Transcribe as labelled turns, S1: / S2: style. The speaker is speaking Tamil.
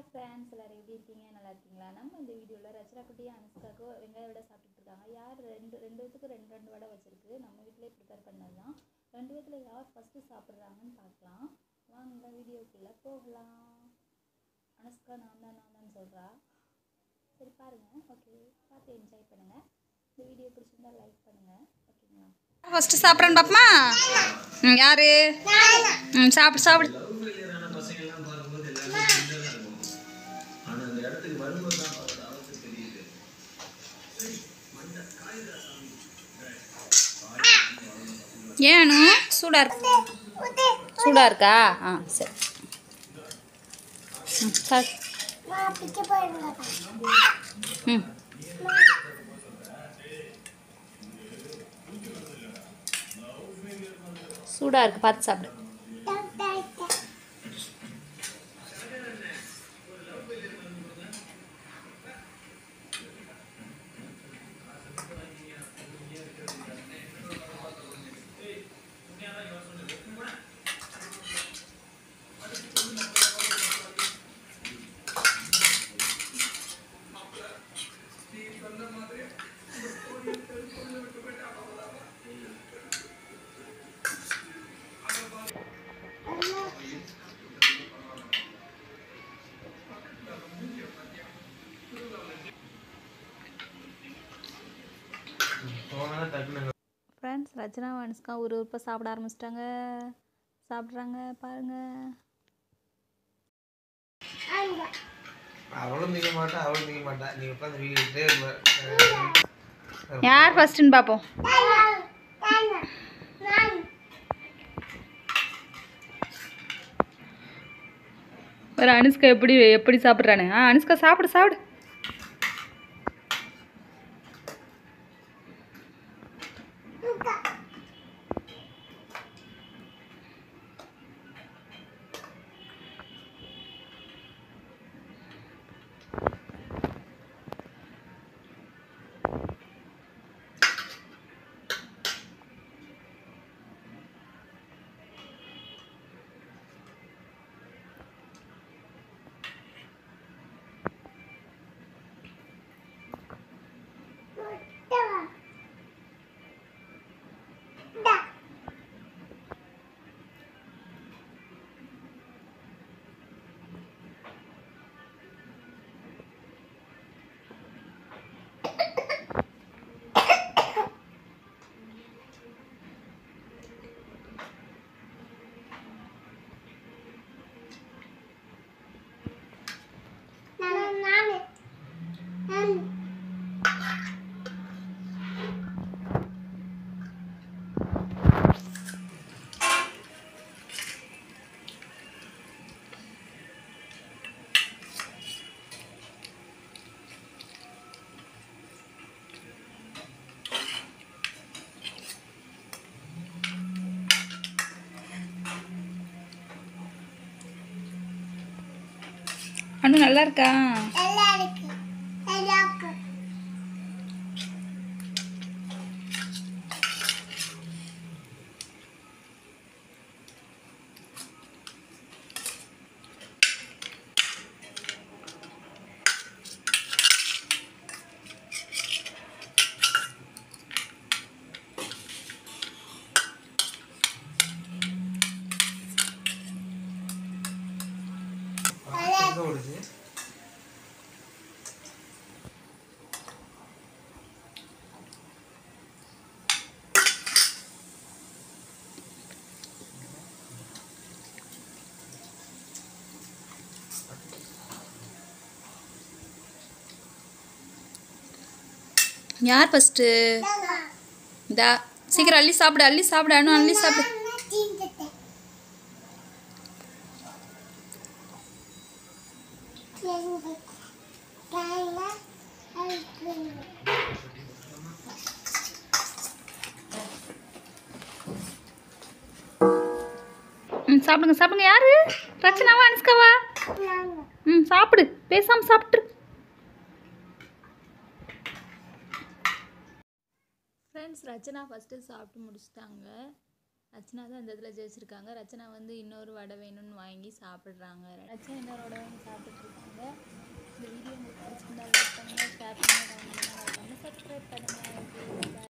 S1: ஹாய் ஃப்ரெண்ட்ஸ் எல்லோரும் எப்படி இருக்கீங்க நல்லா இருக்கீங்களா நம்ம இந்த வீடியோவில் ரச்சனா குட்டி அனுஷ்காவுக்கு வெங்காய வடை சாப்பிட்டுட்டு இருக்காங்க யார் ரெண்டு ரெண்டு பேத்துக்கு ரெண்டு ரெண்டு வடை வச்சுருக்கு நம்ம வீட்டிலே ப்ரிப்பேர் பண்ணது தான் ரெண்டு பேத்தில் யார் ஃபஸ்ட்டு சாப்பிட்றாங்கன்னு பார்க்கலாம் வாங்க வீடியோக்குள்ளே போகலாம் அனுஷ்கா நான் தான் நான் தான் சொல்கிறா சரி பாருங்கள் ஓகே பார்த்து என்ஜாய் பண்ணுங்கள் இந்த வீடியோ பிடிச்சிருந்தா லைக் பண்ணுங்கள் ஓகேங்களா
S2: ஃபஸ்ட்டு சாப்பிட்றேன்னு பாப்பமா ம் யாரு ம் சாப்பிடு சாப்பிடு
S3: ஃபெயிலியரான பசங்கள்லாம் பார்க்கும்போது எல்லாமே சின்னதாக இருக்கும் ஆனால் அந்த இடத்துக்கு வரும்போது தான் அதோட அவஸ்தை தெரியுது
S2: ஏனு சூடாக இருக்கு சூடாக இருக்கா ஆ சரி ம் சார் ம் சூடாக இருக்கு பார்த்து சாப்பிடு
S1: ஃப்ரெண்ட்ஸ் ரச்சனா அனுஷ்கா ஒரு உறுப்பை சாப்பிட ஆரம்பிச்சிட்டாங்க சாப்பிட்றாங்க பாருங்கள்
S4: அவளும் திங்க மாட்டா அவளும் திங்க மாட்டா நீ உட்காந்து வீட்டுட்டே
S2: யார் ஃபஸ்ட்டுன்னு பார்ப்போம் ஒரு அனுஷ்கா எப்படி எப்படி சாப்பிட்றானு ஆ அனுஷ்கா சாப்பிடு சாப்பிடு அனு நல்லா இருக்கா
S4: ஓடுச்சு
S2: யார் ஃபஸ்ட்டு தா சீக்கிரம் அள்ளி சாப்பிடு அள்ளி சாப்பிடு அனு அள்ளி சாப்பிடு ம் சாப்பிடுங்க சாப்பிடுங்க யாரு ரச்சனாவா அனுஷ்காவா ம் சாப்பிடு பேசாம சாப்பிட்டு
S1: ஃப்ரெண்ட்ஸ் ரச்சனா ஃபஸ்ட்டு சாப்பிட்டு முடிச்சிட்டாங்க ரச்சனா தான் இந்த இதில் ஜெயிச்சிருக்காங்க ரச்சனா வந்து இன்னொரு வடை வேணும்னு வாங்கி சாப்பிட்றாங்க ரச்சனா இன்னொரு வடை வாங்கி சாப்பிட்டுட்டு இருக்காங்க